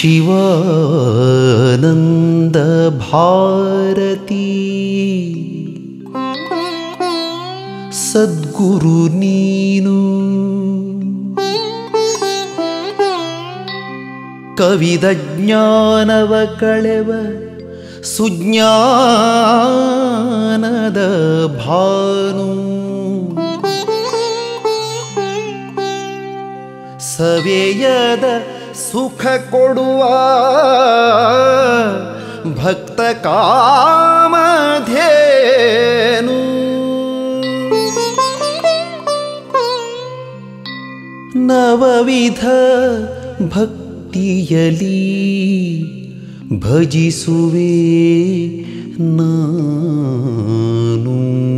ಶಿವಾನಂದ ಭಾರತಿ ಸದ್ಗುರು ನೀನು ಕವಿದ ಜ್ಞಾನವ ಕಳೆವ ಸುಜ್ಞಾನದ ಭಾನು ಸವೆಯದ ಸುಖ ಕೊಡುವ ಭಕ್ತ ಕಾಮಧೇನು ನವವಿಧ ಭಕ್ತಿಯಲಿ ಭಜಿಸುವೆ ನಾನು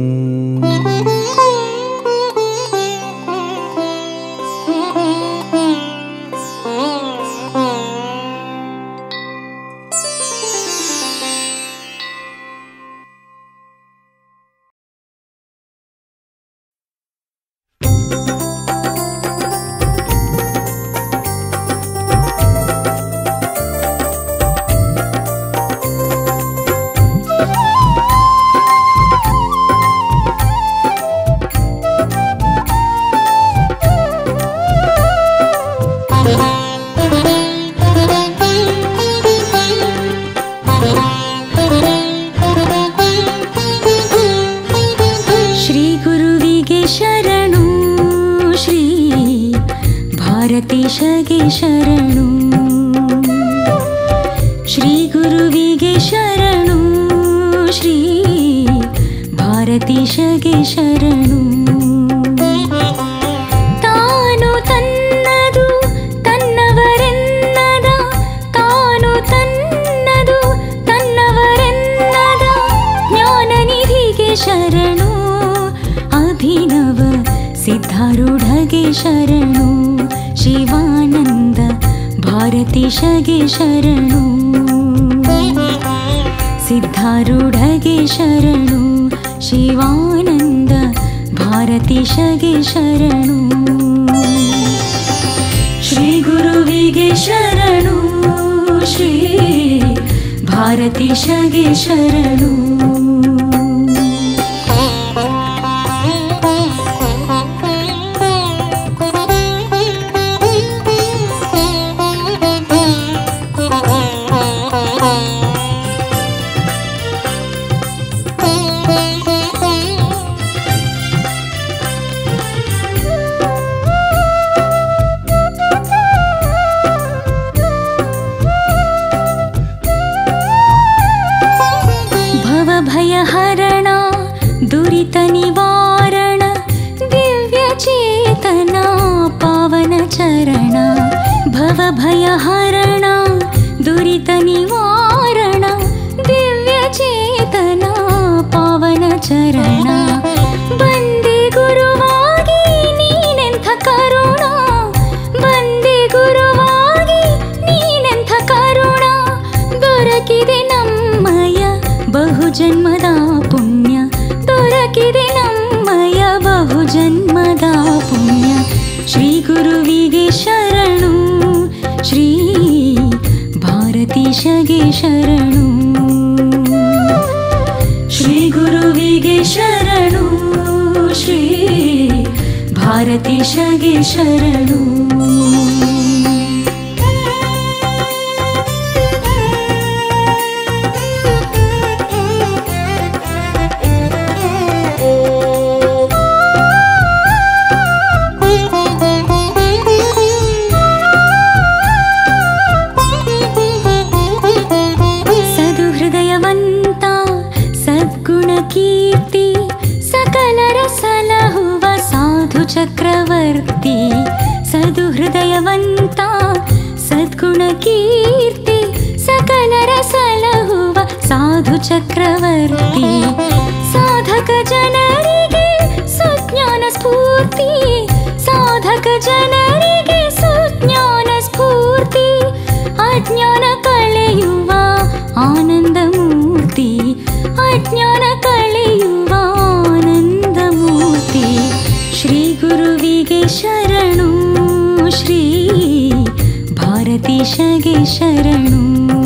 ಶ್ರೀ ಗುರುವಿಗೆ ಶರಣು ಶ್ರೀ ಭಾರತೀಶಗೆ ಶರಣು ಶ್ರೀ ಗುರುವಿಗೆ ಶರಣು ಶ್ರೀ ಭಾರತೀಶಗೆ ಶರಣು ತಾನು ತನ್ನದು ತನ್ನವರೆನ್ನದ ತಾನು ತನ್ನದು ತನ್ನವರೆನ್ನದ ಜ್ಞಾನನಿಧಿಗೆ ಶರಣು ಅಭಿನವ ಸಿದ್ಧಾರೂಢಗೆ ಶರಣು ಶಿವಾನಂದ ಭಾರತೀಶಗೆ ಶರಣು ಸಿದ್ಧಾರೂಢಗೆ ಶರಣು ಶಿವಾನಂದ ಭಾರತೀಶಗೆ ಶರಣು ಶ್ರೀ ಗುರುವಿಗೆ ಶರಣು ಶ್ರೀ ಭಾರತೀಶಗೆ ಶರಣು ಭವಭಯಹರಣ ದುರಿತ ನಿವಾರಣ ದಿವ್ಯ ಚೇತನ ಪಾವನ ಚರಣ ಭವಭಯಹರಣ ದುರಿತ ನಿವಾರಣ ದಿವ್ಯ ಚೇತನ ಪಾವನ ಚರಣ ಬಂದೆ ಗುರುವಾಗಿ ನೀನೆಂಥ ಕರುಣ ಬಂದೆ ಗುರುವಾಗಿ ನೀನೆಂಥ ಕರುಣ ದೊರಕಿದೆ ನಮ್ಮಯ ಬಹುಜನ್ಮದ ಪುಣ್ಯ ದೊರಕಿದೆ ನಮ್ಮಯ ಬಹುಜನ್ಮದ ಪುಣ್ಯ ಶ್ರೀ ಗುರುವಿಗೆ ಶರಣು ಶ್ರೀ ಭಾರತೀಶಗೆ ಶರಣು ಶ್ರೀ ಗುರುವಿಗೆ ಶರಣು ಶ್ರೀ ಭಾರತೀಶಗೆ ಶರಣು ಸದು ಹೃದಯವಂತ ಸದ್ಗುಣ ಕೀರ್ತಿ ಸಕಲರ ಸಲಹುವ ಸಾಧು ಚಕ್ರವರ್ತಿ ಸದು ಹೃದಯವಂತ ಸದ್ಗುಣ ಕೀರ್ತಿ ಸಕಲರ ಸಲಹುವ ಸಾಧು ಚಕ್ರವರ್ತಿ ಸಾಧಕ ಜನರಿಗೆ ಸುಜ್ಞಾನ ಸ್ಫೂರ್ತಿ ಸಾಧಕ ಜನರಿಗೆ ಸುಜ್ಞಾನ ಸ್ಫೂರ್ತಿ ಅಜ್ಞಾನ ಕಳೆಯುವ ಆನಂದ ಮೂರ್ತಿ ಅಜ್ಞಾನ ಕಳೆಯುವ ಆನಂದ ಮೂರ್ತಿ ಶ್ರೀ ಗುರುವಿಗೆ ಶರಣು ಶ್ರೀ ಭಾರತೀಶಗೆ ಶರಣು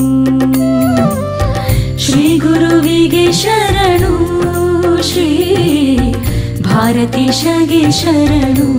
ಶ್ರೀ ಗುರುವಿಗೆ ಶರಣು ಶ್ರೀ ಭಾರತೀಶಗೆ ಶರಣು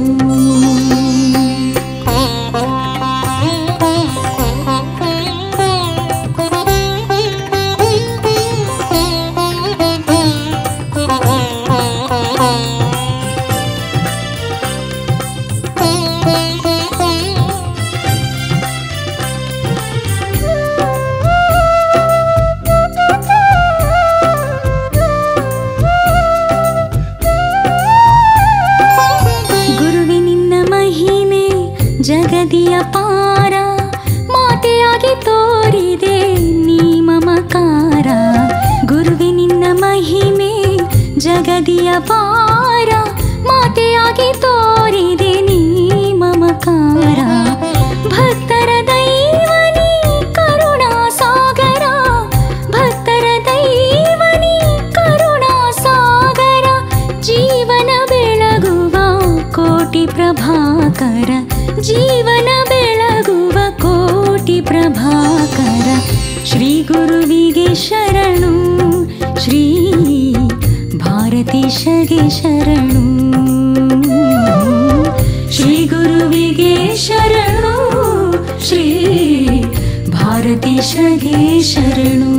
ಗುರುವೆ ನಿನ್ನ ಮಹಿಮೆ ಜಗದಿಯ ಪಾರ ಮಾತೆಯಾಗಿ ತೋರಿದೆ ನೀ ಮಮಕಾರ ಗುರುವೆ ನಿನ್ನ ಮಹಿಮೆ ಜಗದಿಯ ಪಾರ ಮಾತೆಯಾಗಿ ತೋರಿದೆ ನೀ ಮಮಕಾರ ಭಕ್ತರ ದೈವನಿ ಕರುಣಾ ಸಾಗರ ಭಕ್ತರ ದೈವನಿ ಕರುಣಾ ಸಾಗರ ಜೀವನ ಬೆಳಗುವ ಕೋಟಿ ಪ್ರಭಾಕರ ಜೀವನ ಬೆಳಗುವ ಕೋಟಿ ಪ್ರಭಾಕರ ಶ್ರೀ ಗುರುವಿಗೆ ಶರಣು ಶ್ರೀ ಭಾರತೀಶಗೆ ಶರಣು ಶ್ರೀ ಗುರುವಿಗೆ ಶರಣು ಶ್ರೀ ಭಾರತೀಶಗೆ ಶರಣು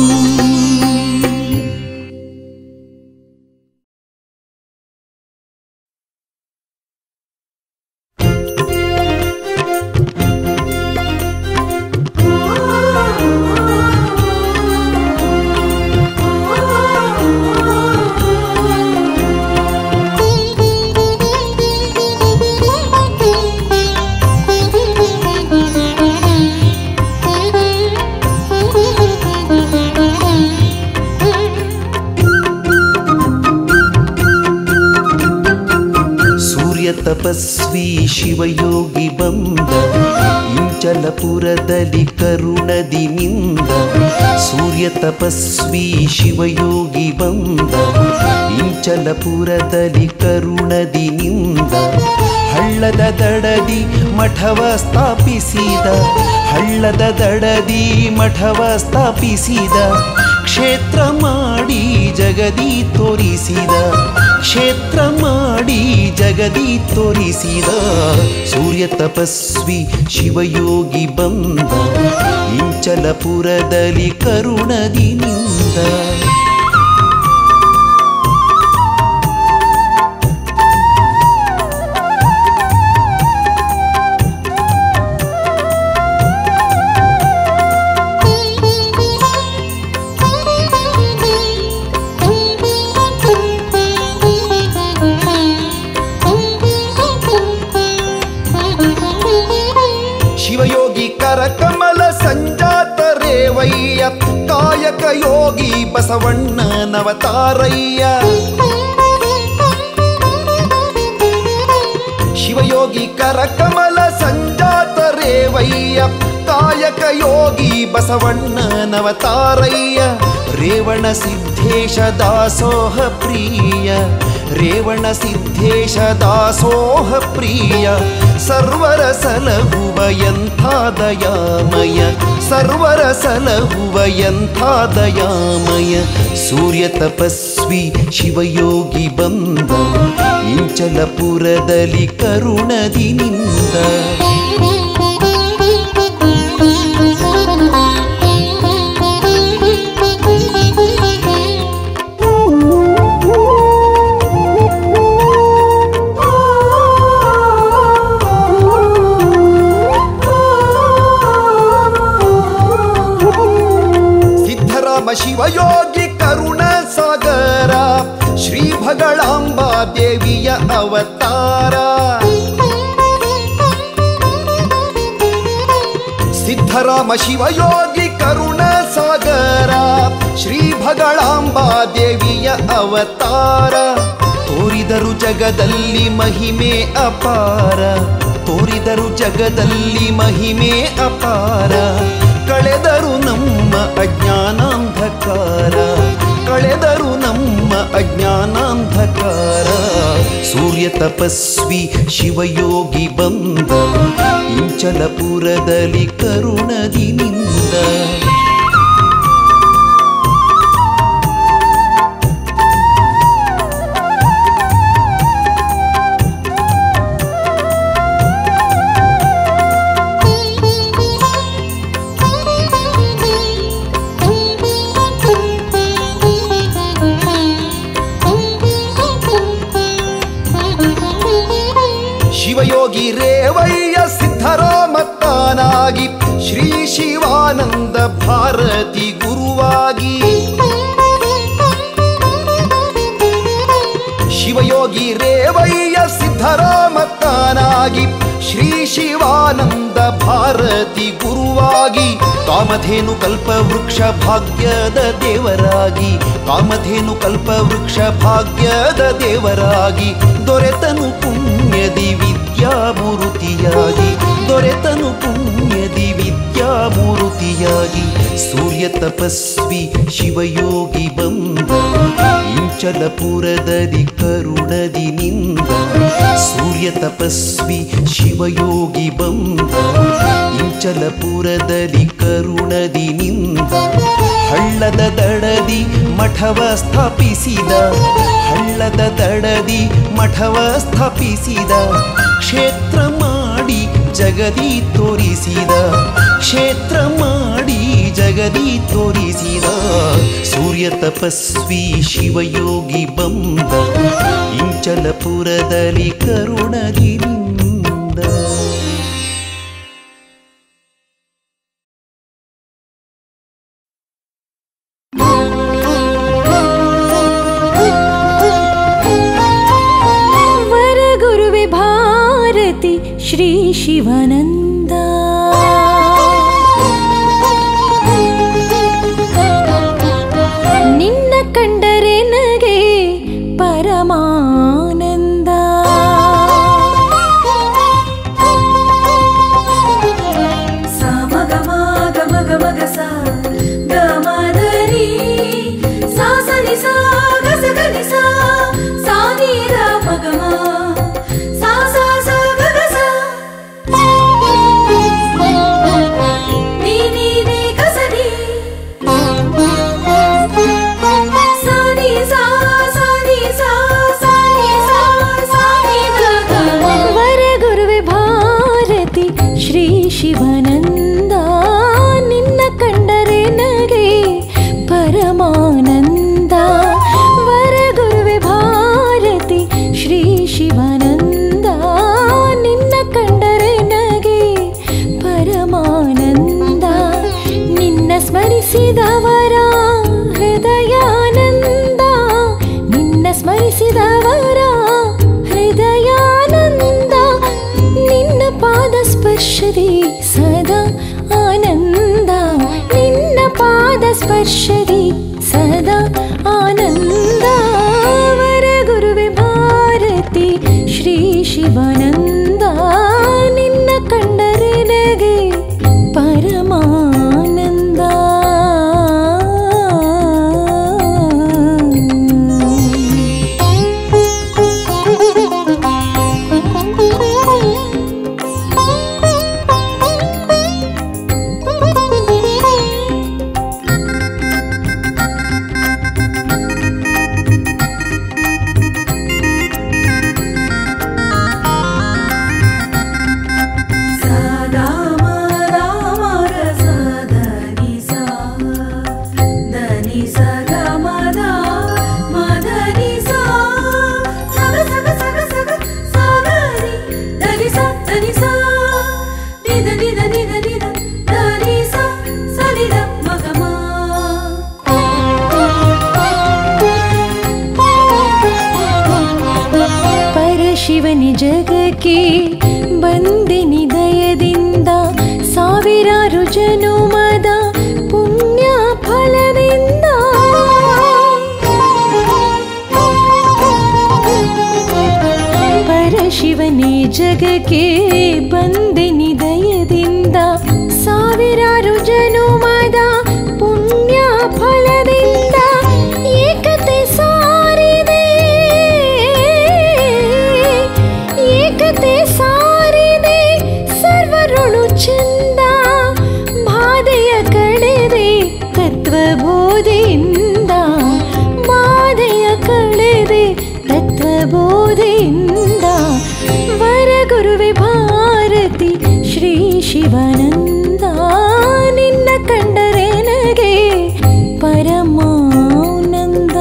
ಸೂರ್ಯ ತಪಸ್ವಿ ಶಿವಯೋಗಿ ಬಂದ ಇಂಚಲಪುರದಲ್ಲಿ ಕರುಣದಿ ನಿಂದ ಸೂರ್ಯ ತಪಸ್ವಿ ಶಿವಯೋಗಿ ಬಂದ ಇಂಚಲಪುರದಲ್ಲಿ ಕರುಣದಿ ನಿಂದ ಹಳ್ಳದ ದಡದಿ ಮಠವ ಸ್ಥಾಪಿಸಿದ ಹಳ್ಳದ ದಡದಿ ಮಠವ ಸ್ಥಾಪಿಸಿದ ಕ್ಷೇತ್ರ ಮಾಡಿ ಜಗದಿ ತೋರಿಸಿದ ಕ್ಷೇತ್ರ ಮಾಡಿ ಜಗದಿ ತೋರಿಸಿದ ಸೂರ್ಯ ತಪಸ್ವಿ ಶಿವಯೋಗಿ ಬಂದ ಇಂಚಲಪುರದಲ್ಲಿ ಕರುಣದಿ ನಿಂದ ಶಿವಯೋಗಿ ಕರಕಮಲ ಸಂಜಾತ ರೇವಯ್ಯ ಕಾಯಕ ಯೋಗಿ ಬಸವಣ್ಣನವತಾರಯ್ಯ ಶಿವಯೋಗಿ ಕರಕಮಲ ಸಂಜಾತ ರೇವಯ್ಯ ಕಾಯಕ ಯೋಗಿ ಬಸವಣ್ಣನವತಾರಯ್ಯ ರೇವಣ ಸಿದ್ಧೇಶ ದಾಸೋಹ ಪ್ರಿಯ ರೇವಣ ಸಿದ್ಧೇಶ ದಾಸೋಹ ಪ್ರಿಯ ಸರ್ವರ ಸಲಹುವ ಎಂಥ ದಯಾಮಯ ಸರ್ವರ ಸಲಹುವ ಎಂಥ ದಯಾಮಯ ಸೂರ್ಯ ತಪಸ್ವಿ ಶಿವಯೋಗಿ ಬಂದ ಇಂಚಲಪುರದಲ್ಲಿ ಕರುಣದಿ ನಿಂದ ಸಿದ್ಧರಾಮ ಶಿವಯೋಗಿ ಕರುಣ ಸಾಗರ ಶ್ರೀ ಭಗಳಾಂಬಾ ದೇವಿಯ ಅವತಾರ ಸಿದ್ಧರಾಮ ಶಿವಯೋಗಿ ಕರುಣ ಸಾಗರ ಶ್ರೀ ಭಗಳಾಂಬಾ ದೇವಿಯ ಅವತಾರ ತೋರಿದರು ಜಗದಲ್ಲಿ ಮಹಿಮೆ ಅಪಾರ ತೋರಿದರು ಜಗದಲ್ಲಿ ಮಹಿಮೆ ಅಪಾರ ಕಳೆದರು ನಮ್ಮ ಅಜ್ಞಾನಾಂಧಕಾರ ಕಳೆದರು ನಮ್ಮ ಅಜ್ಞಾನಾಂಧಕಾರ ಸೂರ್ಯ ತಪಸ್ವಿ ಶಿವಯೋಗಿ ಬಂದ ಇಂಚಲಪುರದಲ್ಲಿ ಕರುಣದಿನಿಂದ ಶಿವಯೋಗಿ ರೇವಯ್ಯ ಸಿದ್ಧರಾಮತ್ತಾನಾಗಿ ಶ್ರೀ ಶಿವಾನಂದ ಭಾರತಿ ಗುರುವಾಗಿ ಶಿವಯೋಗಿ ರೇವಯ್ಯ ಸಿದ್ಧರಾಮತ್ತಾನಾಗಿ ಶ್ರೀ ಶಿವಾನಂದ ಭಾರತಿ ಗುರುವಾಗಿ ಕಾಮಧೇನು ಕಲ್ಪವೃಕ್ಷ ಭಾಗ್ಯದ ದೇವರಾಗಿ ಕಾಮಧೇನು ಕಲ್ಪವೃಕ್ಷ ಭಾಗ್ಯದ ದೇವರಾಗಿ ದೊರೆತನು ಪುಣ್ಯದಿ ವಿದ್ಯಾಮೂರುತಿಯಾಗಿ ದೊರೆತನು ಪುಣ್ಯದಿ ವಿದ್ಯಾಮೂರುತಿಯಾಗಿ ಸೂರ್ಯ ತಪಸ್ವಿ ಶಿವಯೋಗಿ ಬಂದ ಇಂಚಲಪುರದಲ್ಲಿ ಕರುಣದಿ ನಿಂದ ಸೂರ್ಯ ತಪಸ್ವಿ ಶಿವಯೋಗಿ ಬಂದ ಇಂಚಲಪುರದಲ್ಲಿ ಕರುಣದಿ ನಿಂದ ಹಳ್ಳದ ದಡದಿ ಮಠವ ಸ್ಥಾಪಿಸಿದ ಹಳ್ಳದ ದಡದಿ ಮಠವ ಸ್ಥಾಪಿಸಿದ ಕ್ಷೇತ್ರ ಮಾಡಿ ಜಗದಿ ತೋರಿಸಿದ ಕ್ಷೇತ್ರ ಮಾಡಿ ಜಗದಿ ತೋರಿಸಿದ ಸೂರ್ಯ ತಪಸ್ವಿ ಶಿವಯೋಗಿ ಬಂದ ಇಂಚಲಪುರದಲ್ಲಿ ಕರುಣದಿ ನಿಂದ ವರಗುರುವೆ ಭಾರತಿ ಶ್ರೀ ಶಿವಾನಂದ ನಿನ್ನ ಕಂಡರೆ ನಗೆ ಪರಮಾನಂದ ಸ ಮಗ ಮಗ ಮಗ ಮಗ ಸ ಗ ಮದರಿ ಸಾ ಸ ನಿ ಸ ಗ ಸ ಗ ನಿ ಸ ಸಾ ನಿ ರ ಮ ಗ ಮ ಸಾ ಸ ಸ ಗ ಗ ಸ ನಿ ನಿ ನಿ ಗ ಸ ನಿ ಸಾ ನಿ ಸಾ ಸಾ ನಿ ಸಾ ಸಾ ನಿ ಸಾ ಸಾ ನಿ ಗ ಗ ಮ ವರಗುರುವೆ ಭಾರತಿ ಶ್ರೀ ಶಿವಾನಂದ ನಿನ್ನ ಕಂಡರೆ ನಗೆ ಪರಮಾನಂದ ವರಗುರುವೆ ಭಾರತಿ ಶ್ರೀ ಶಿವಾನಂದ ನಿನ್ನ ಕಂಡರೆ ನಗೆ ಪರಮಾನಂದ ನಿನ್ನ ಸ್ಮರಿಸಿದವರ ಹೃದಯಾನಂದ ನಿನ್ನ ಸ್ಮರಿಸಿದವರ ಹೃದಯಾನಂದ ನಿನ್ನ ಪಾದ ಸ್ಪರ್ಶದಿ ಸದಾ ಆನಂದ ನಿನ್ನ ಪಾದ ಸ್ಪರ್ಶದಿ ಸದಾ ಆನಂದ ವರ ಗುರುವೆ ಭಾರತಿ ಶ್ರೀ ಶಿವಾನಂದ ನಿನ್ನ ಕಂಡರೆ ನಗೆ ಪರಮಾನಂದ ಸದಾ ಮದ ಮಗ ಸದ ನಿ ಸ ದ ನಿ ಸ ಗ ಮದ ಮದ ನಿ ಸ ಸಗ ಸಗ ಸಗ ಸಗ ಸಗ ರಿ ದ ನಿ ಸ ದ ನಿ ಸ ನಿ ದ ನಿ ದ ನಿ ದ ನಿ ದ ದ ನಿ ಸ ಸ ನಿ ದ ಮ ಗ ಮ ಪರಶಿವನಿ ಜಗಕ್ಕೆ ಬಂದಿನಿ ದಯದಿಂದ ಸಾವಿರಾರು ಜನುಮದ ಪುಣ್ಯ ಫಲದಿಂದ ಪರಶಿವನೇ ಜಗಕ್ಕೆ ಬಂದಿನಿ ದಯದಿಂದ ಸಾವಿರಾರು ಜನುಮದ ಪುಣ್ಯ ಫಲದಿಂದ ಏಕತೆ ಸಾರಿ ಬೋಧೆಯಿಂದ ವರಗುರುವೆ ಭಾರತಿ ಶ್ರೀ ಶಿವಾನಂದ ನಿನ್ನ ಕಂಡರೆ ನನಗೆ ಪರಮಾನಂದ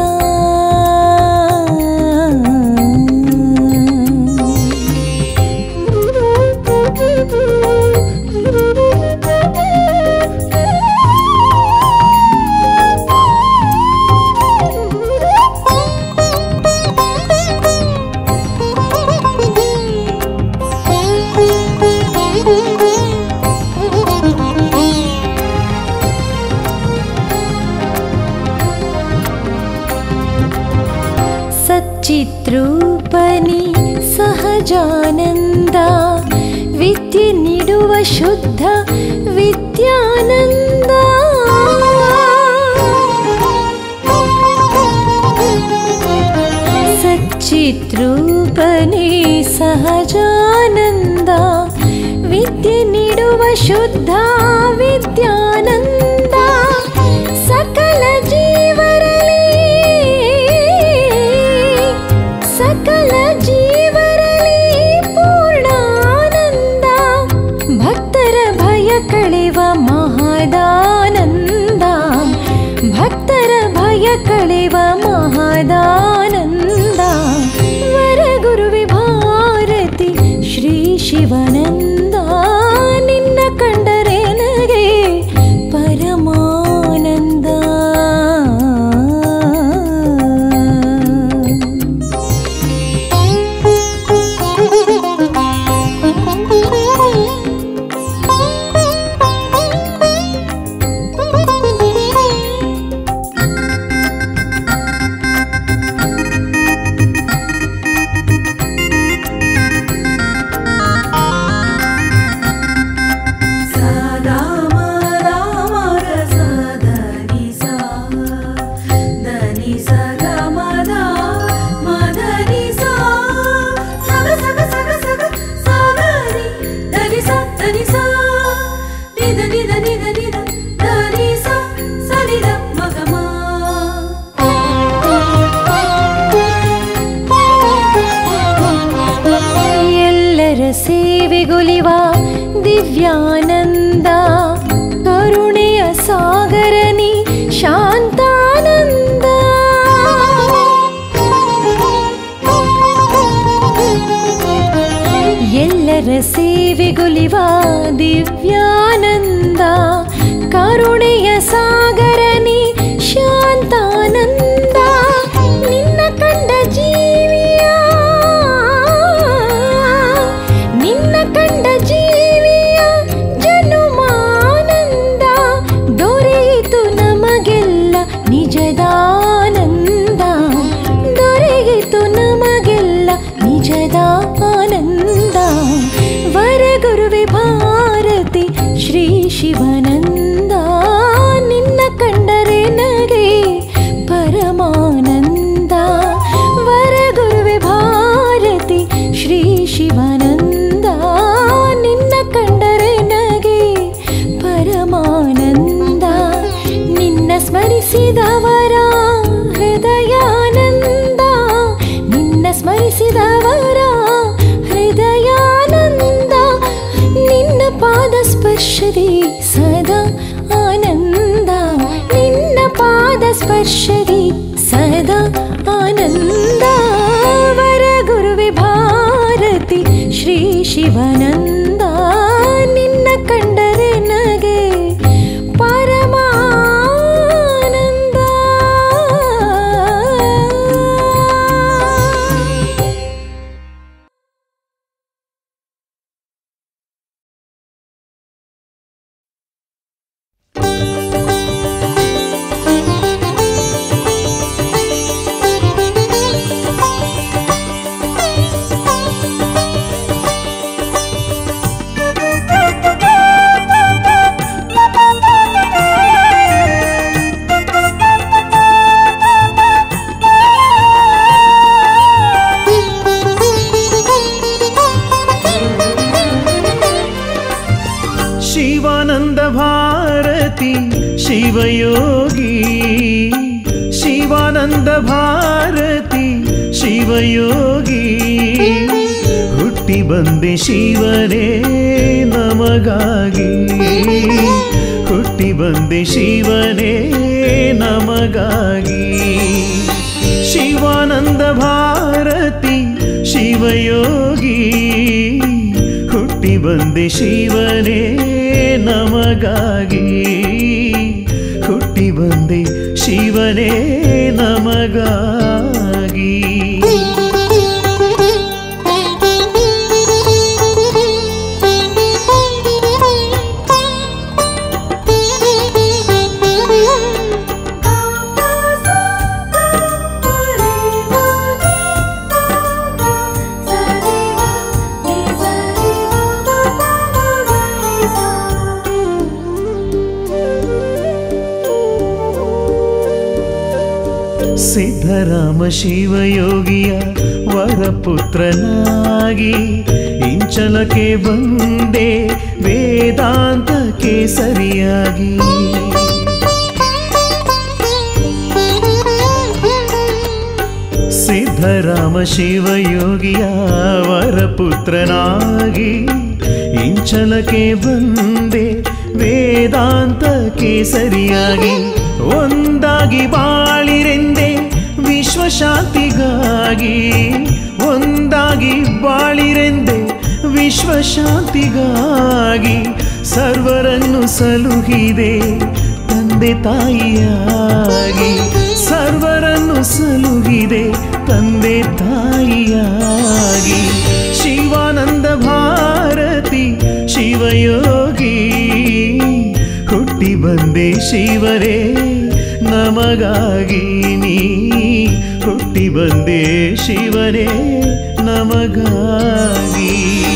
ಸಚ್ಚಿತ್ರೂಪನಿ ಸಹಜಾನಂದ ವಿದ್ಯೆ ನೀಡುವ ಶುದ್ಧ ವಿದ್ಯಾನಂದ ಸಚ್ಚಿತ್ರೂಪನಿ ಸಹಜಾನಂದ ವಿದ್ಯೆ ನೀಡುವ ಶುದ್ಧ ವಿದ್ಯಾನಂದ ಸಕಲ ಜೀವರಲಿ ಸಕಲ ಜೀವರಲಿ ಪೂರ್ಣಾನಂದ ಭಕ್ತರ ಭಯ ಕಳೆವ ಮಹದಾನಂದ ಭಕ್ತರ ಭಯ ಕಳೆವ ಮಹದಾನಂದ ವರಗುರುವಿ ಭಾರತಿ ಶ್ರೀ ಶಿವನಂದ ನಿನ್ನ ಕಂಡರೆ ನನಗೆ ಪರಮಾನಂದ ಸದಾಮ ರಾಮರ ಸದನಿ ಸ ದನಿ ಸ ಗಮದ ಮದನಿ ಸ ಸಗ ಸಗ ಸಗ ಸಗ ಸಾಗರಿ ದನಿ ಸ ದನಿ ಸ ನಿದ ನಿದ ನಿದ ನಿದ ದನಿ ಸ ಸನಿದ ಮಗಮ ಎಲ್ಲರ ಸೇವೆಗೊಲಿವ ದಿವ್ಯಾನಂದ ಕರುಣೆಯ ಸಾಗರನಿ ಶಾಂತಾನಂದ ಎಲ್ಲರ ಸೇವೆಗೊಲಿವ ದಿವ್ಯಾನಂದ ಕರುಣೆಯ ಸಾಗರನಿ ಶಾಂತಾನಂದ ನಿನ್ನ ಕಂಡ ಜೀವಿಯ ನಿನ್ನ ಕಂಡ ಜೀವಿಯ ಜನುಮಾನಂದ ದೊರೆಯಿತು ನಮಗೆಲ್ಲ ನಿಜದಾನಂದ ದೊರೆಯಿತು ನಮಗೆಲ್ಲ ನಿಜದಾನಂದ ವರಗುರುವೆ ಭಾರತಿ ಶ್ರೀ ಶಿವನಂದ ನಿನ್ನ ಕಂಡರೆ ನಗೆ ಪರಮಾನಂದ ವರಗುರುವೆ ಭಾರತಿ ಶ್ರೀ ಶಿವನಂದ ನಿನ್ನ ಕಂಡರೆ ನಗೆ ಪರಮಾನಂದ ನಿನ್ನ ಸ್ಮರಿಸಿದವರ ಹೃದಯಾನಂದ ನಿನ್ನ ಸ್ಮರಿಸಿದವರ ಹೃದಯಾನಂದ ನಿನ್ನ ಪಾದ ಸ್ಪರ್ಶದಿ ಸದಾ ಆನಂದ ನಿನ್ನ ಪಾದ ಸ್ಪರ್ಶದಿ ಸದಾ ಆನಂದ ವರ ಗುರುವೆ ಭಾರತಿ ಶ್ರೀ ಶಿವನಂದ ನಿನ್ನ ಕಂಡರೆ ನಗೆ ಪರಮಾನಂದ ಶಿವಾನಂದ ಭಾರತಿ ಶಿವಯೋಗಿ ಶಿವಾನಂದ ಭಾರತಿ ಶಿವಯೋಗಿ ಬಂದೆ ಶಿವನೇ ನಮಗಾಗಿ ಹುಟ್ಟಿ ಬಂದೆ ಶಿವನೇ ನಮಗಾಗಿ ಶಿವಾನಂದ ಭಾರತಿ ಶಿವಯೋಗಿ ಹುಟ್ಟಿ ಬಂದೆ ಶಿವನೇ ನಮಗಾಗಿ ಹುಟ್ಟಿ ಬಂದೆ ಶಿವನೇ ನಮಗಾಗಿ ಸಿದ್ಧರಾಮ ಶಿವಯೋಗಿಯ ವರಪುತ್ರನಾಗಿ ಇಂಚಲಕ್ಕೆ ಬಂದೆ ವೇದಾಂತ ಕೇಸರಿಯಾಗಿ ಸಿದ್ಧರಾಮ ಶಿವಯೋಗಿಯ ವರಪುತ್ರನಾಗಿ ಇಂಚಲಕ್ಕೆ ಬಂದೆ ವೇದಾಂತ ಕೇಸರಿಯಾಗಿ ಒಂದಾಗಿ ಬಾಳಿರೆಂದೆ ವಿಶ್ವಶಾಂತಿಗಾಗಿ ಒಂದಾಗಿ ಬಾಳಿರೆಂದೆ ವಿಶ್ವಶಾಂತಿಗಾಗಿ ಸರ್ವರನ್ನು ಸಲುಹಿದೆ ತಂದೆ ತಾಯಿಯಾಗಿ ಸರ್ವರನ್ನು ಸಲುಗಿದೆ ತಂದೆ ತಾಯಿಯಾಗಿ ಶಿವಾನಂದ ಭಾರತಿ ಶಿವಯೋಗಿ ಹುಟ್ಟಿ ಬಂದೆ ಶಿವರೇ ನಮಗಾಗಿ ನೀ ಹುಟ್ಟಿ ಬಂದೆ ಶಿವರೇ ನಮಗಾಗಿ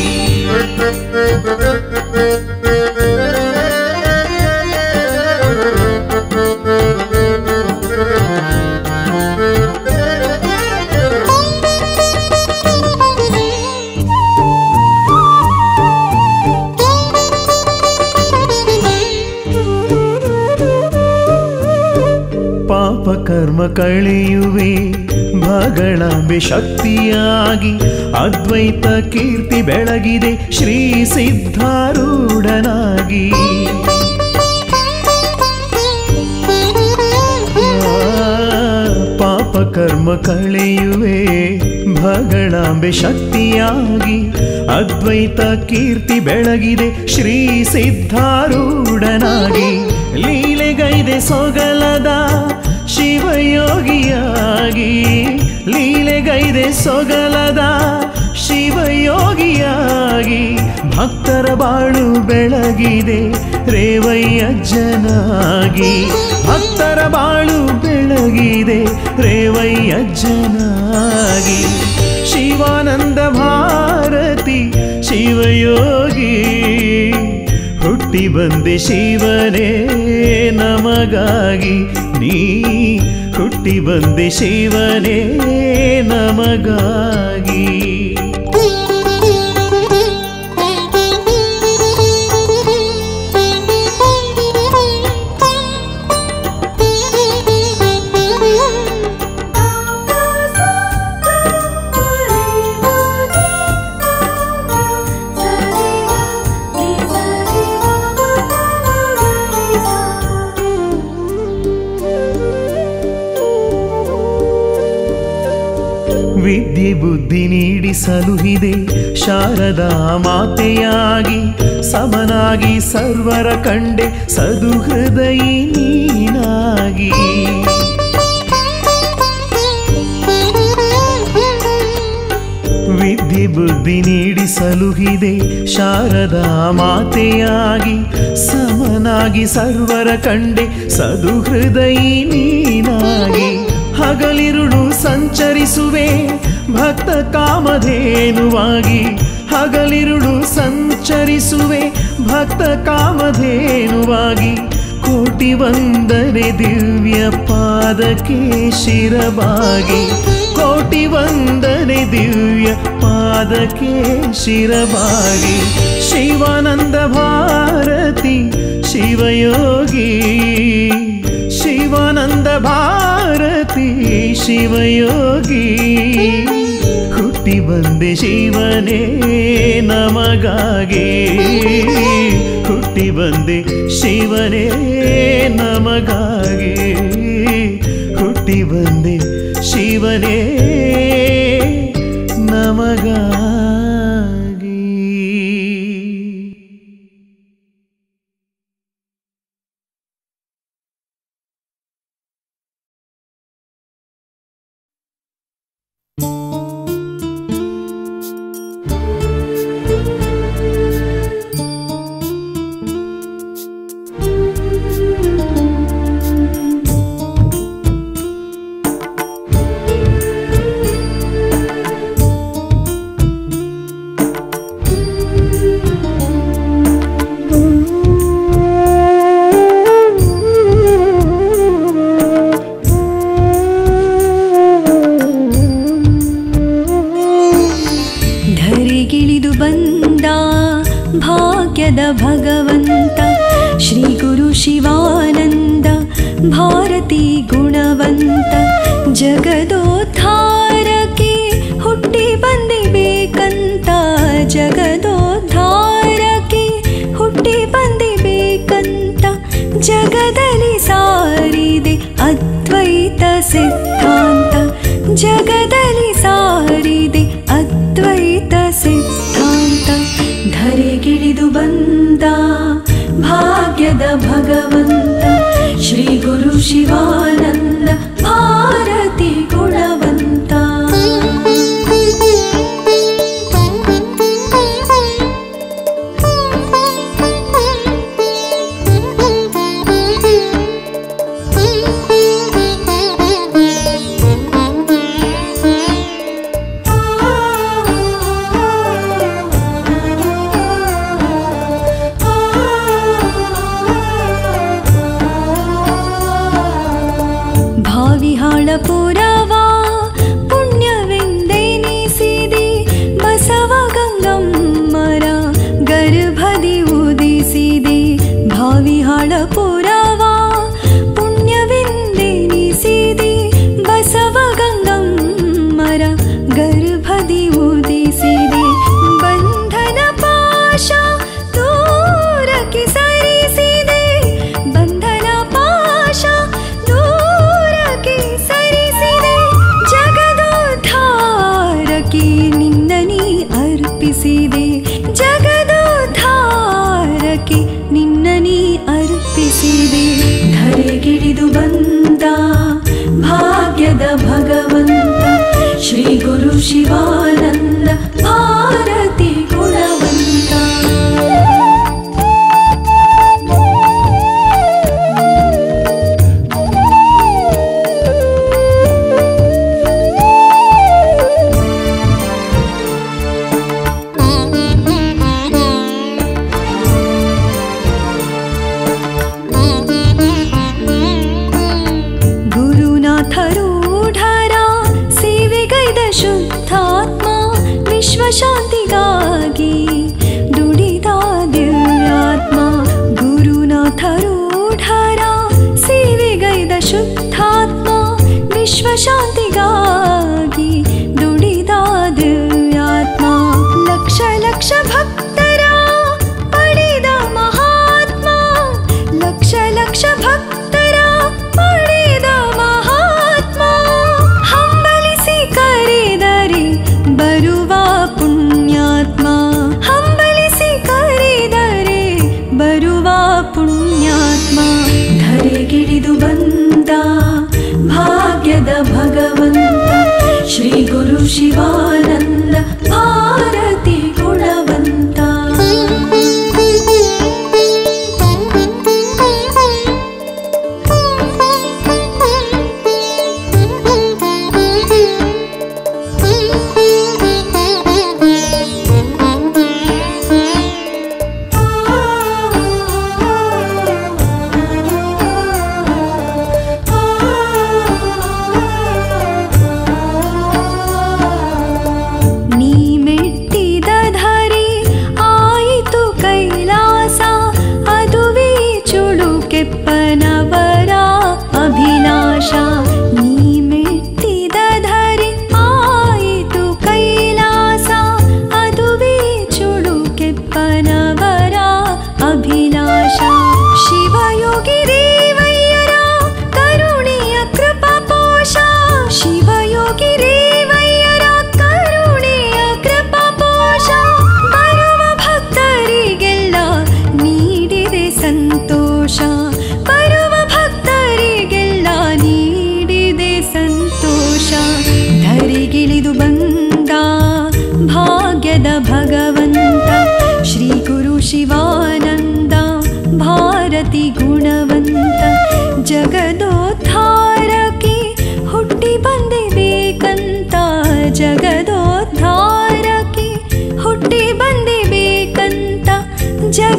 ಪಾಪ ಕರ್ಮ ಕಳೆಯುವೆ ಭಗಳಂಬೆ ಶಕ್ತಿಯಾಗಿ ಅದ್ವೈತ ಕೀರ್ತಿ ಬೆಳಗಿದೆ ಶ್ರೀ ಸಿದ್ಧಾರೂಢನಾಗಿ ಪಾಪ ಕರ್ಮ ಕಳೆಯುವೆ ಭಗಳಂಬೆ ಶಕ್ತಿಯಾಗಿ ಅದ್ವೈತ ಕೀರ್ತಿ ಬೆಳಗಿದೆ ಶ್ರೀ ಸಿದ್ಧಾರೂಢನಾಗಿ ಲೀಲೆಗೈದೆ ಸೊಗಲದ ಶಿವಯೋಗಿಯಾಗಿ ಲೀಲೆಗೈದೆ ಸೊಗಲದ ಶಿವಯೋಗಿಯಾಗಿ ಭಕ್ತರ ಬಾಳು ಬೆಳಗಿದೆ ರೇವಯ್ಯಜ್ಜನಾಗಿ ಭಕ್ತರ ಬಾಳು ಬೆಳಗಿದೆ ರೇವಯ್ಯಜ್ಜನಾಗಿ ಶಿವಾನಂದ ಭಾರತಿ ಶಿವಯೋಗಿ ಹುಟ್ಟಿ ಬಂದೆ ಶಿವನೇ ನಮಗಾಗಿ ನೀ ಹುಟ್ಟಿ ಬಂದೆ ಶಿವನೇ ನಮಗಾಗಿ ವಿದ್ಯೆ ಬುದ್ಧಿ ನೀಡಿ ಸಲುಹಿದೆ ಶಾರದಾ ಮಾತೆಯಾಗಿ ಸಮನಾಗಿ ಸರ್ವರ ಕಂಡೆ ಸದುಹೃದಯಿ ನೀನಾಗಿ ವಿದ್ಯೆ ಬುದ್ಧಿ ನೀಡಿ ಸಲುಹಿದೆ ಶಾರದಾ ಮಾತೆಯಾಗಿ ಸಮನಾಗಿ ಸರ್ವರ ಕಂಡೆ ಸದುಹೃದಯಿ ನೀನಾಗಿ ಹಗಲಿರುಳು ಸಂಚರಿಸುವೆ ಭಕ್ತ ಕಾಮಧೇನುವಾಗಿ ಹಗಲಿರುಳು ಸಂಚರಿಸುವೆ ಭಕ್ತ ಕಾಮಧೇನುವಾಗಿ ಕೋಟಿ ವಂದನೆ ದಿವ್ಯ ಪಾದಕ್ಕೆ ಶಿರಬಾಗಿ ಕೋಟಿ ವಂದನೆ ದಿವ್ಯ ಪಾದಕ್ಕೆ ಶಿರಬಾಗಿ ಶಿವಾನಂದ ಭಾರತಿ ಶಿವಯೋಗಿ ಶಿವಾನಂದ ಭಾರತಿ ಶಿವಯೋಗಿ ಹುಟ್ಟಿ ಹುಟ್ಟಿ ಬಂದೆ ಶಿವನೇ ನಮಗಾಗಿ ಹುಟ್ಟಿ ಬಂದೆ ಶಿವನೇ ನಮಗಾಗಿ ಹುಟ್ಟಿ ಬಂದೆ ಶಿವನೇ ನಮಗಾಗಿ ಧರೆಗಿಳಿದು ಬಂದ ಭಾಗ್ಯದ ಭಗವಂತ ಶ್ರೀ ಗುರು ಶಿವಾನಂದ ಭಾರತಿ ಗುಣವಂತ ಜಗದೋದ್ಧಾರಕ್ಕೆ ಹುಟ್ಟಿ ಬಂದಿಬೇಕಂತ ಜಗದೋದ್ಧಾರಕ್ಕೆ ಹುಟ್ಟಿ ಬಂದಿಬೇಕಂತ ಜಗದಲ್ಲಿ ಸಾರಿದೆ ಅದ್ವೈತ ಸಿದ್ಧಾಂತ ಜಗದಲ್ಲಿ ಸಾರಿದೆ ಅದ್ವೈತ ಸಿದ್ಧಾಂತ ಧರೆಗಿಳಿದು ಬಂದ ಭಾಗ್ಯದ ಭಗವಂತ ಶ್ರೀ ಗುರು ಶಿವಾನಂದ ಭಾರತಿ ಗುಣವಂತ ಭಾವಿಹಾಳ ಪುರವ ಪುಣ್ಯವೆಂದೆನಿಸಿದೆ ಬಸವ ಗಂಗಮ್ಮರ ಗರ್ಭದಿ ಉದಿಸಿದೆ ಭಾವಿಹಾಳ ಪುರವ ಪುಣ್ಯವೆಂದೆನಿಸಿದೆ ಬಸವ ಗಂಗಮ್ಮರ ಗರ್ಭದಿ ಉದಿಸಿದೆ ಬಂಧನ ಪಾಶ ದೂರಕ್ಕೆ ಸರಿಸಿದೆ ಬಂಧನ ಪಾಶ ದೂರಕ್ಕೆ ಸರಿಸಿದೆ ಜಗದೋದ್ಧಾರಕ್ಕೆ ನಿನ್ನ ನೀ ಅರ್ಪಿಸಿದೆ ಜಗದೋದ್ಧಾರಕ್ಕೆ ನಿನ್ನ ನೀ ಅರ್ಪಿಸಿದೆ ಧರೆಗಿಳಿದು ಬಂದ ಭಾಗ್ಯದ ಭಗವಂತ ಶ್ರೀ ಗುರು ಶಿವಾನಂದ ಭಾರತಿ ಗುಣವಂತ ಗುರುನಾಥರೂಢರ ಸೇವೆಗೈದ ಶುದ್ಧಾತ್ಮ ವಿಶ್ವ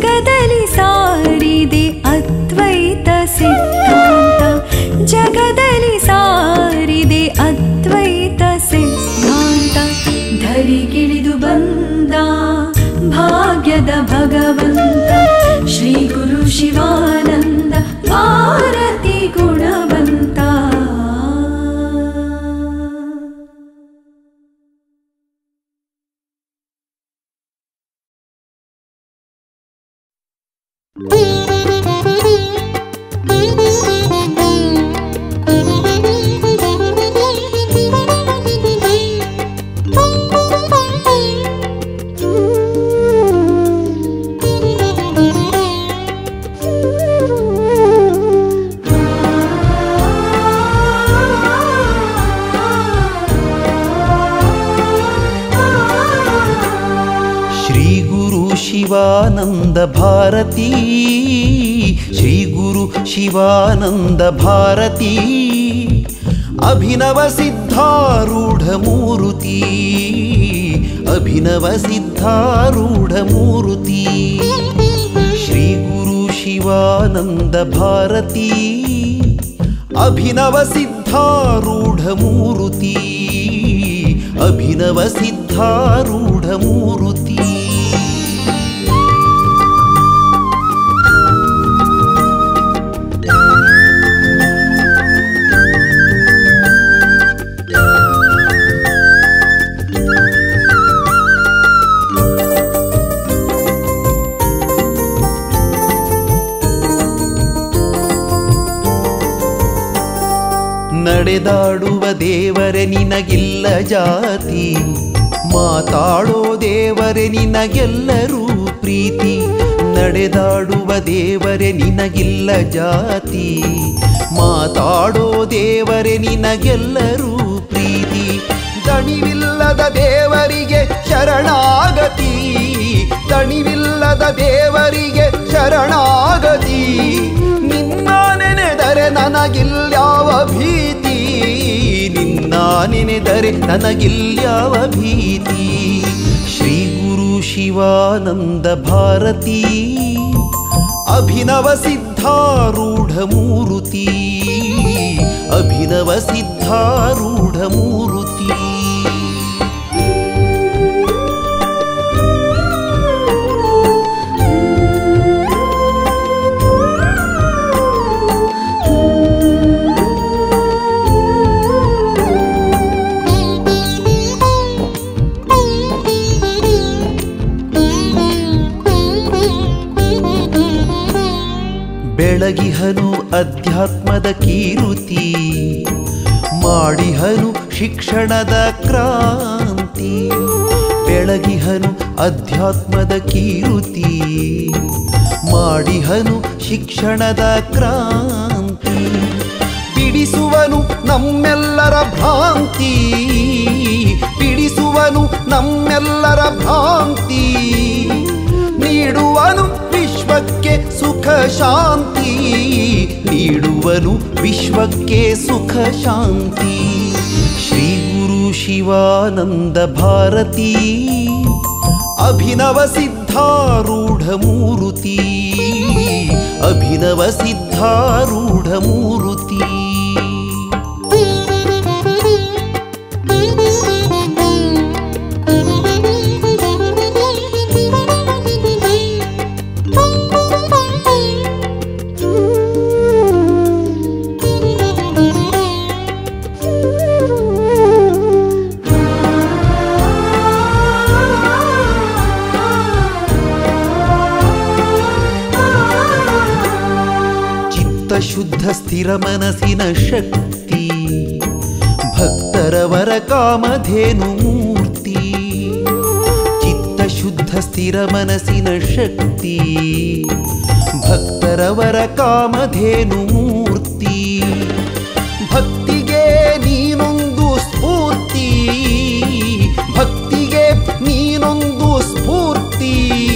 ಜಗದಲ್ಲಿ ಸಾರಿದೆ ಅದ್ವೈತ ಸಿದ್ಧಾಂತ ಜಗದಲ್ಲಿ ಸಾರಿದೆ ಅದ್ವೈತ ಸಿದ್ಧಾಂತ ಧರಿಗಿಳಿದು ಬಂದ ಭಾಗ್ಯದ ಭಗವಂತ ಶ್ರೀ ಗುರು ಶಿವಾನಂದ ಭಾರತಿ ಗುಣವಂತ ಶ್ರೀ ಗುರು ಶಿವಾನಂದ ಭಾರತಿ ಶ್ರೀ ಗುರು ಶಿವಾನಂದ ಭಾರತಿ ಅಭಿನವ ಸಿದ್ಧಾರೂಢ ಮೂರುತಿ ಅಭಿನವ ಸಿದ್ಧಾರೂಢ ಮೂರುತಿ ಶ್ರೀ ಗುರು ಶಿವಾನಂದ ಭಾರತಿ ಅಭಿನವ ಸಿದ್ಧಾರೂಢ ಮೂರುತಿ ಅಭಿನವ ಸಿದ್ಧಾರೂಢ ಮೂರುತಿ ನಡೆದಾಡುವ ದೇವರೇ ನಿನಗಿಲ್ಲ ಜಾತಿ ಮಾತಾಡೋ ದೇವರೇ ನಿನಗೆಲ್ಲರೂ ಪ್ರೀತಿ ನಡೆದಾಡುವ ದೇವರೇ ನಿನಗಿಲ್ಲ ಜಾತಿ ಮಾತಾಡೋ ದೇವರೇ ನಿನಗೆಲ್ಲರೂ ಪ್ರೀತಿ ದಣಿವಿಲ್ಲದ ದೇವರಿಗೆ ಶರಣಾಗತಿ ದಣಿವಿಲ್ಲದ ದೇವರಿಗೆ ಶರಣಾಗತಿ ನಿನ್ನ ನೆನೆದರೆ ನನಗಿಲ್ಯಾವ ಭೀತಿ ನಿನ್ನ ನೆನೆದರೆ ನನಗಿಲ್ಯಾವ ಭೀತಿ ಶ್ರೀ ಗುರು ಶಿವಾನಂದ ಭಾರತಿ ಅಭಿನವ ಸಿದ್ಧಾರೂಢ ಮೂರುತಿ ಅಭಿನವ ಸಿದ್ಧಾರೂಢ ಮೂರುತಿ ಬೆಳಗಿಹನು ಅಧ್ಯಾತ್ಮದ ಕೀರುತಿ ಮಾಡಿಹನು ಶಿಕ್ಷಣದ ಕ್ರಾಂತಿ ಬೆಳಗಿಹನು ಅಧ್ಯಾತ್ಮದ ಕೀರುತಿ ಮಾಡಿಹನು ಶಿಕ್ಷಣದ ಕ್ರಾಂತಿ ಬಿಡಿಸುವನು ನಮ್ಮೆಲ್ಲರ ಭ್ರಾಂತಿ ಬಿಡಿಸುವನು ನಮ್ಮೆಲ್ಲರ ಭ್ರಾಂತಿ ನೀಡುವನು ವಿಶ್ವಕ್ಕೆ ಸುಖ ಶಾಂತಿ ನೀಡುವನು ವಿಶ್ವಕ್ಕೆ ಸುಖ ಶಾಂತಿ ಶ್ರೀ ಗುರು ಶಿವಾನಂದ ಭಾರತಿ ಅಭಿನವ ಸಿದ್ಧಾರೂಢ ಮೂರುತಿ ಅಭಿನವ ಸಿದ್ಧಾರೂಢ ಮೂರುತಿ ಚಿತ್ತ ಶುದ್ಧ ಸ್ಥಿರ ಮನಸ್ಸಿನ ಶಕ್ತಿ ಭಕ್ತರವರ ಕಾಮಧೇನು ಮೂರ್ತಿ ಚಿತ್ತ ಶುದ್ಧ ಸ್ಥಿರ ಮನಸ್ಸಿನ ಶಕ್ತಿ ಭಕ್ತರವರ ಕಾಮಧೇನು ಮೂರ್ತಿ ಭಕ್ತಿಗೆ ನೀನೊಂದು ಸ್ಫೂರ್ತಿ ಭಕ್ತಿಗೆ ನೀನೊಂದು ಸ್ಫೂರ್ತಿ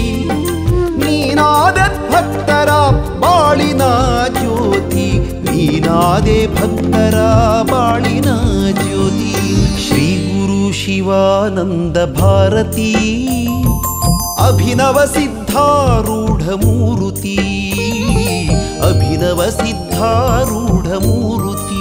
ನೀನಾದೆ ಭಕ್ತರ ಬಾಳಿನ ಜ್ಯೋತಿ ನೀನಾದೆ ಭಕ್ತರ ಬಾಳಿನ ಜ್ಯೋತಿ ಶ್ರೀ ಗುರು ಶಿವಾನಂದ ಭಾರತಿ ಅಭಿನವ ಸಿದ್ಧಾರೂಢ ಮೂರುತಿ ಅಭಿನವ ಸಿದ್ಧಾರೂಢ ಮೂರುತಿ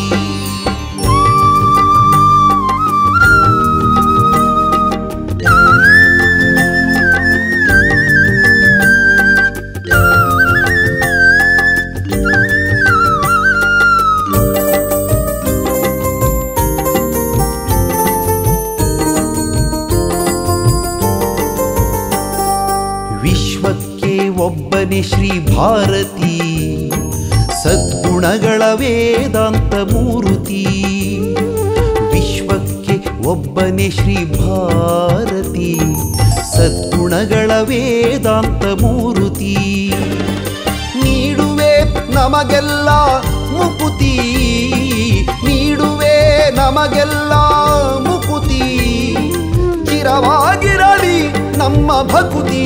ವಿಶ್ವಕ್ಕೆ ಒಬ್ಬನೇ ಶ್ರೀ ಭಾರತಿ ಸದ್ಗುಣಗಳ ವೇದಾಂತ ಮೂರುತಿ ವಿಶ್ವಕ್ಕೆ ಒಬ್ಬನೇ ಶ್ರೀ ಭಾರತಿ ಸದ್ಗುಣಗಳ ವೇದಾಂತ ಮೂರುತಿ ನೀಡುವೆ ನಮಗೆಲ್ಲ ಮುಕುತಿ ನೀಡುವೆ ನಮಗೆಲ್ಲ ಮುಕುತಿ ಚಿರವಾಗಿರಲಿ ನಮ್ಮ ಭಕುತಿ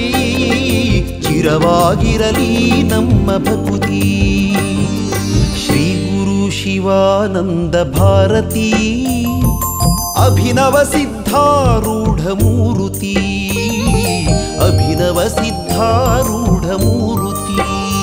ಚಿರವಾಗಿರಲಿ ನಮ್ಮ ಭಕುತಿ ಶ್ರೀ ಗುರು ಶಿವಾನಂದ ಭಾರತಿ ಅಭಿನವ ಸಿದ್ಧಾರೂಢ ಮೂರುತಿ ಅಭಿನವ ಸಿದ್ಧಾರೂಢ ಮೂರುತಿ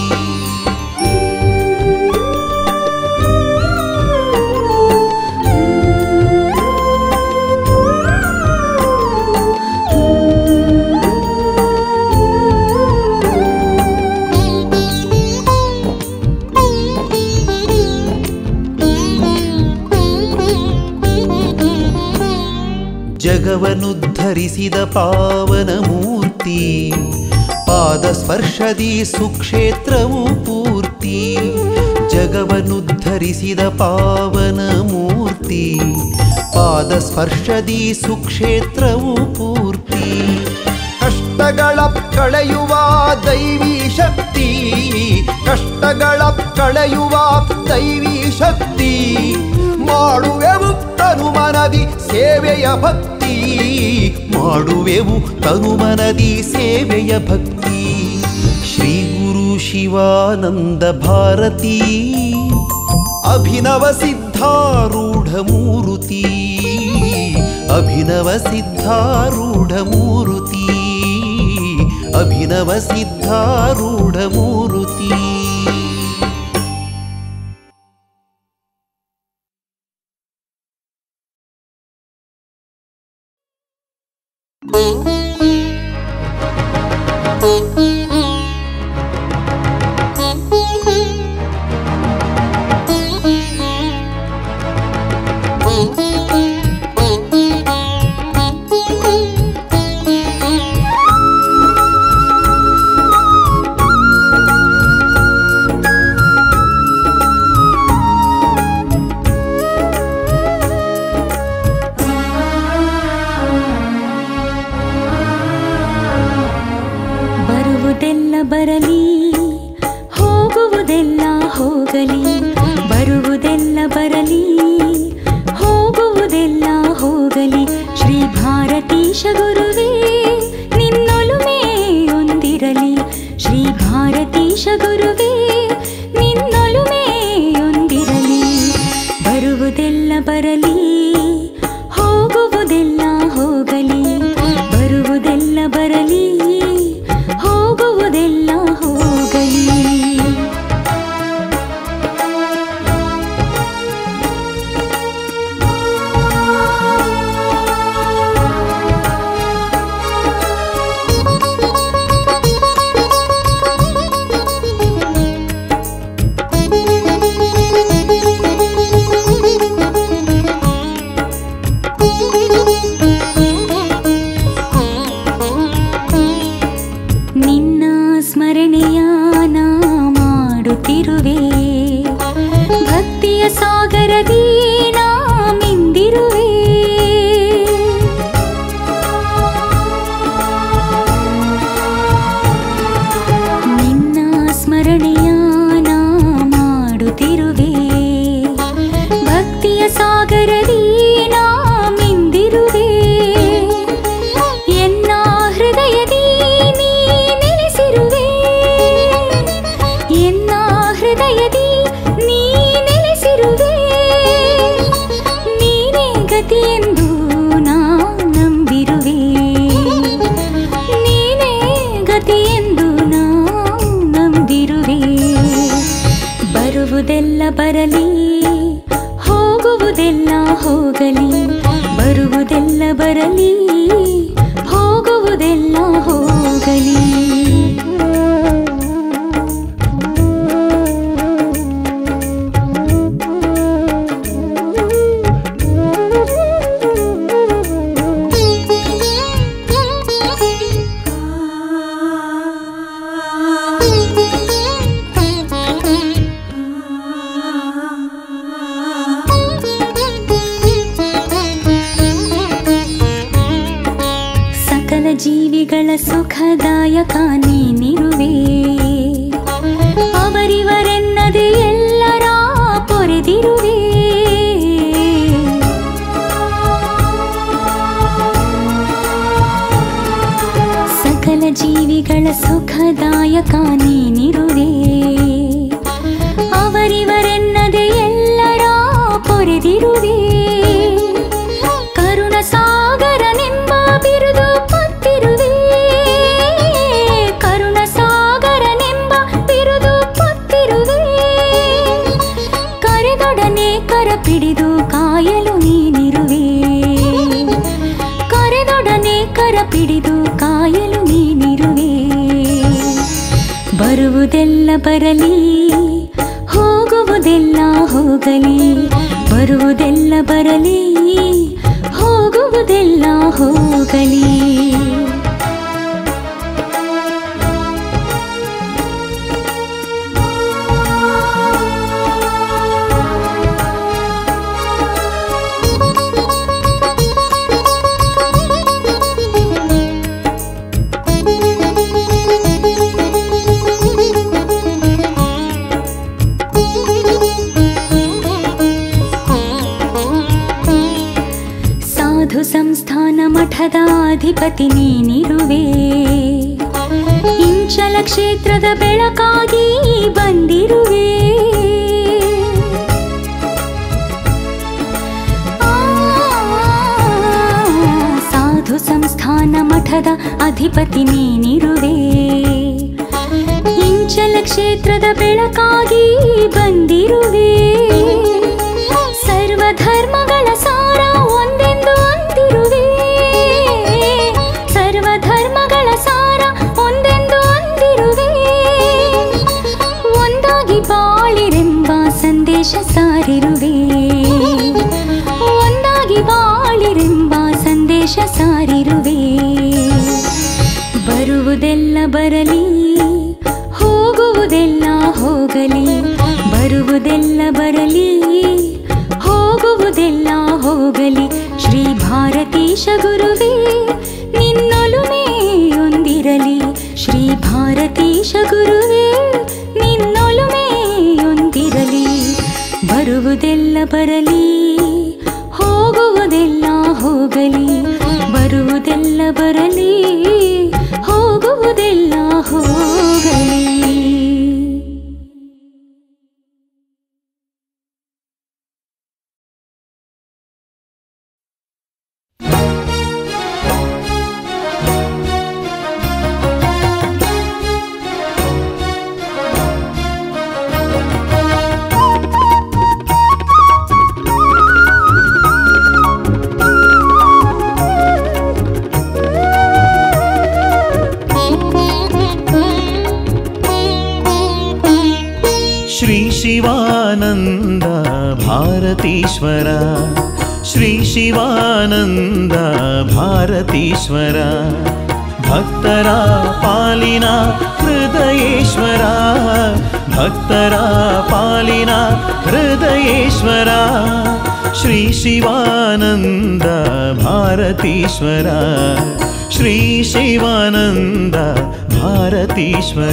ಜಗವನುದ್ಧರಿಸಿದ ಪಾವನ ಮೂರ್ತಿ ಪಾದ ಸ್ಪರ್ಶದಿ ಸುಕ್ಷೇತ್ರವು ಪೂರ್ತಿ ಜಗವನುದ್ಧರಿಸಿದ ಪಾವನ ಮೂರ್ತಿ ಪಾದ ಸ್ಪರ್ಶದಿ ಸುಕ್ಷೇತ್ರವು ಪೂರ್ತಿ ಕಷ್ಟಗಳ ಕಳೆಯುವ ದೈವಿ ಶಕ್ತಿ ಕಷ್ಟಗಳ ಕಳೆಯುವ ದೈವಿ ಶಕ್ತಿ ಮಾಡುವೆವು ತನುಮನದಿ ಸೇವೆಯ ಭಕ್ತಿ ಮಾಡುವೆವು ತನುಮನದಿ ಸೇವೆಯ ಭಕ್ತಿ ಶ್ರೀ ಗುರು ಶಿವಾನಂದ ಭಾರತಿ ಅಭಿನವ ಸಿದ್ಧಾರೂಢ ಮೂರುತಿ ಅಭಿನವ ಸಿದ್ಧಾರೂಢ ಮೂರುತಿ ಅಭಿನವ ಸಿದ್ಧಾರೂಢ ಮೂರುತಿ ಬರುವುದೆಲ್ಲ ಬರಲಿ ಹೋಗುವುದೆಲ್ಲ ಹೋಗಲಿ ಬರುವುದೆಲ್ಲ ಬರಲಿ ಹೋಗುವುದೆಲ್ಲ ಹೋಗಲಿ ಶ್ರೀ ಭಾರತೀಶ ಗುರುವೇ ನಿನ್ನೊಲುಮೆ ಒಂದಿರಲಿ ಶ್ರೀ ಭಾರತೀಶ ಗುರುವೇ ನಿನ್ನೊಲುಮೆ ಒಂದಿರಲಿ ಬರುವುದೆಲ್ಲ ಬರಲಿ ಹೋಗುವುದೆಲ್ಲ ಹೋಗಲಿ ಬರುವುದೆಲ್ಲ ಬರಲಿ ಹೋಗುವುದೆಲ್ಲ ಹೋಗಲಿ ಆ ಬರುವುದೆಲ್ಲ ಬರಲಿ ಹೋಗುವುದೆಲ್ಲ ಹೋಗಲಿ ಸಕಲ ಜೀವಿಗಳ ಸುಖದಾಯಕ ನೀನಿರುವೆ ಅವರಿವರೆನ್ನದೆ ಎಲ್ಲರ ಪೊರೆದಿರುವೆ ಸಕಲ ಜೀವಿಗಳ ಸುಖದಾಯಕ ನೀನಿರುವೆ ಅವರಿವರೆನ್ನದೆ ಎಲ್ಲರ ಪೊರೆದಿರುವೆ ಕರುಣ ಸಾಗರನೆಂಬ ಬಿರುದು ಪತ್ತಿರುವೆ ಕರುಣ ಸಾಗರನೆಂಬ ಬಿರುದು ಪತ್ತಿರುವೆ ಕರೆದೊಡನೆ ಕರ ಪಿಡಿದು ಕಾಯಲು ನೀನಿರುವೆ ಕರೆದೊಡನೆ ಕರ ಪಿಡಿದು ಕಾಯಲು ನೀನಿರುವೆ ಬರುವುದೆಲ್ಲ ಬರಲಿ ಹೋಗುವುದೆಲ್ಲ ಹೋಗಲಿ ಬರುವುದೆಲ್ಲ ಬರಲಿ ಹೋಗುವುದೆಲ್ಲ ಹೋಗಲಿ ಸಾಧು ಸಂಸ್ಥಾನ ಮಠದ ಅಧಿಪತಿ ನೀನಿರುವೆ ಇಂಚಲ ಕ್ಷೇತ್ರದ ಬೆಳಕಾಗಿ ಬಂದಿರುವೆ ಆ, ಸಾಧು ಸಂಸ್ಥಾನ ಮಠದ ಅಧಿಪತಿ ನೀನಿರುವೆ ಇಂಚಲ ಕ್ಷೇತ್ರದ ಬೆಳಕಾಗಿ ಬಂದಿರುವೆ ಸರ್ವ ಧರ್ಮಗಳ ಸಾರ ಒಂದೆಂದು ಅಂದಿರುವೆ ಸರ್ವ ಧರ್ಮಗಳ ಸಾರ ಒಂದೆಂದು ಅಂದಿರುವೆ ಒಂದಾಗಿ ಬಾಳಿರೆಂಬ ಸಂದೇಶ ಸಾರಿರುವೆ ಒಂದಾಗಿ ಬಾಳಿರೆಂಬ ಸಂದೇಶ ಸಾರಿರುವೆ ಬರುವುದೆಲ್ಲ ಬರಲಿ ಹೋಗುವುದೆಲ್ಲ ಹೋಗಲಿ ಬರುವುದೆಲ್ಲ ಬರಲಿ ಹೋಗುವುದೆಲ್ಲ ಹೋಗಲಿ ಶ್ರೀ ಭಾರತೀಶ ಗುರುವೇ ನಿನ್ನೊಲುಮೆಯೊಂದಿರಲಿ ಶ್ರೀ ಭಾರತೀಶ ಗುರುವೇ ನಿನ್ನೊಲುಮೆಯೊಂದಿರಲಿ ಬರುವುದೆಲ್ಲ ಬರಲಿ ಹೋಗುವುದೆಲ್ಲ ಹೋಗಲಿ ಬರುವುದೆಲ್ಲ ಬರಲಿ ಹೋಗುವುದೆಲ್ಲ ಹೋಗಲಿ ಶ್ರೀ ಶಿವಾನಂದ ಭಾರತೀಶ್ವರ ಶ್ರೀ ಶಿವಾನಂದ ಭಾರತೀಶ್ವರ ಭಕ್ತರ ಪಾಲಿನ ಹೃದಯೇಶ್ವರ ಭಕ್ತರ ಪಾಲಿನ ಹೃದಯೇಶ್ವರ ಶ್ರೀ ಶಿವಾನಂದ ಭಾರತೀಶ್ವರ ಶ್ರೀ ಶಿವಾನಂದ ಭಾರತೀಶ್ವರ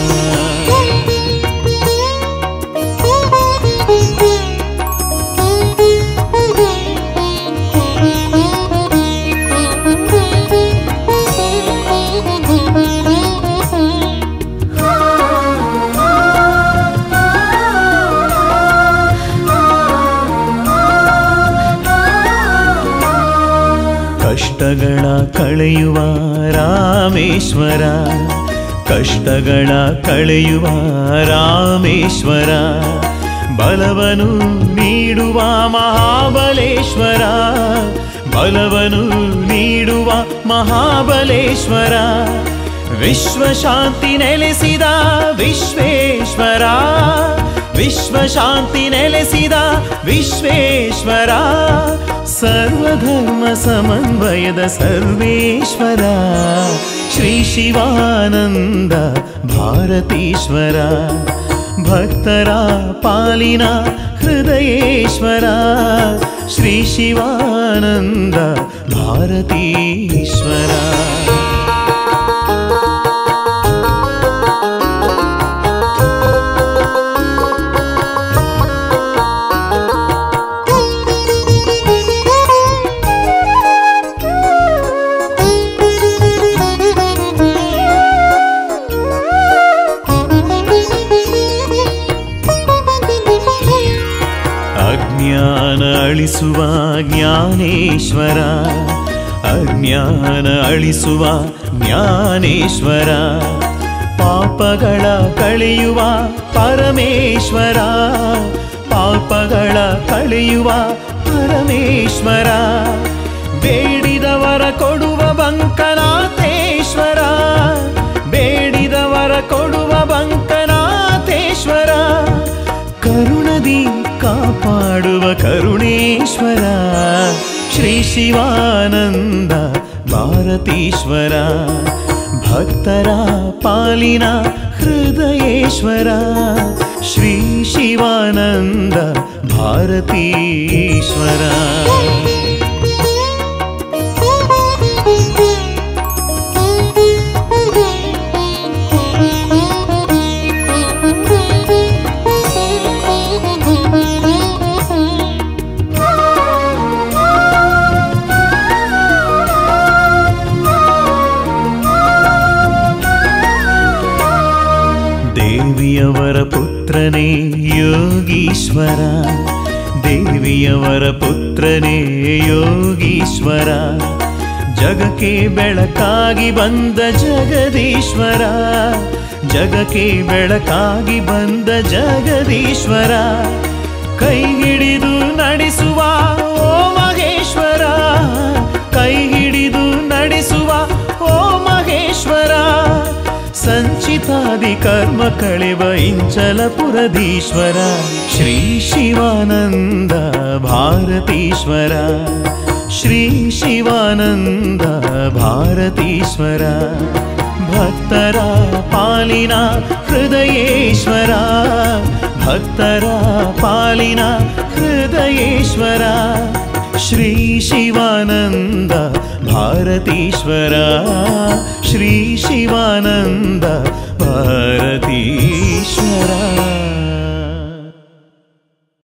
ಕಷ್ಟಗಳ ಕಳೆಯುವ ರಾಮೇಶ್ವರ ಕಷ್ಟಗಳ ಕಳೆಯುವ ರಾಮೇಶ್ವರ ಬಲವನು ನೀಡುವ ಮಹಾಬಲೇಶ್ವರ ಬಲವನು ನೀಡುವ ಮಹಾಬಲೇಶ್ವರ ವಿಶ್ವಶಾಂತಿ ನೆಲೆಸಿದ ವಿಶ್ವೇಶ್ವರ ವಿಶ್ವಶಾಂತಿ ನೆಲೆಸಿದ ವಿಶ್ವೇಶ್ವರ ಸರ್ವಧರ್ಮ ಸಮನ್ವಯದ ಸರ್ವೇಶ್ವರ ಶ್ರೀ ಶಿವಾನಂದ ಭಾರತೀಶ್ವರ ಭಕ್ತರ ಪಾಲಿನ ಹೃದಯೇಶ್ವರ ಶ್ರೀ ಶಿವಾನಂದ ಭಾರತೀಶ್ವರ ಅಜ್ಞಾನ ಅಳಿಸುವ ಜ್ಞಾನೇಶ್ವರ ಅಜ್ಞಾನ ಅಳಿಸುವ ಜ್ಞಾನೇಶ್ವರ ಪಾಪಗಳ ಕಳೆಯುವ ಪರಮೇಶ್ವರ ಪಾಪಗಳ ಕಳೆಯುವ ಪರಮೇಶ್ವರ ಬೇಡಿದವರ ಕೊಡುವ ಬಂಕನಾಥೇಶ್ವರ ಬೇಡಿದವರ ಕೊಡುವ ಬಂಕನಾಥೇಶ್ವರ ಕರುಣದಿ ಕಾಪಾಡುವ ಕರುಣೇಶ್ವರ ಶ್ರೀ ಶಿವಾನಂದ ಭಾರತೀಶ್ವರ ಭಕ್ತರ ಪಾಲಿನ ಹೃದಯೇಶ್ವರ ಶ್ರೀ ಶಿವಾನಂದ ಭಾರತೀಶ್ವರ ದೇವಿಯವರ ಪುತ್ರನೇ ಯೋಗೀಶ್ವರ ದೇವಿಯವರ ಪುತ್ರನೇ ಯೋಗೀಶ್ವರ ಜಗಕ್ಕೆ ಬೆಳಕಾಗಿ ಬಂದ ಜಗದೀಶ್ವರ ಜಗಕ್ಕೆ ಬೆಳಕಾಗಿ ಬಂದ ಜಗದೀಶ್ವರ ಕೈ ಹಿಡಿದು ನಡೆಸುವ ಓ ಮಹೇಶ್ವರ ಕೈ ಹಿಡಿದು ನಡೆಸುವ ಓ ಮಹೇಶ್ವರ ಸಂಚಿತಾದಿ ಕರ್ಮ ಕಳೆವ ಇಂಚಲಪುರದೀಶ್ವರ ಶ್ರೀ ಶಿವಾನಂದ ಭಾರತೀಶ್ವರ ಶ್ರೀ ಶಿವಾನಂದ ಭಾರತೀಶ್ವರ ಭಕ್ತರ ಪಾಲಿನ ಹೃದಯೇಶ್ವರ ಭಕ್ತರ ಪಾಲಿನ ಹೃದಯೇಶ್ವರ ಶ್ರೀ ಶಿವಾನಂದ ಭಾರತೀಶ್ವರ ಶ್ರೀ ಶಿವಾನಂದ ಭಾರತೀಶ್ವರ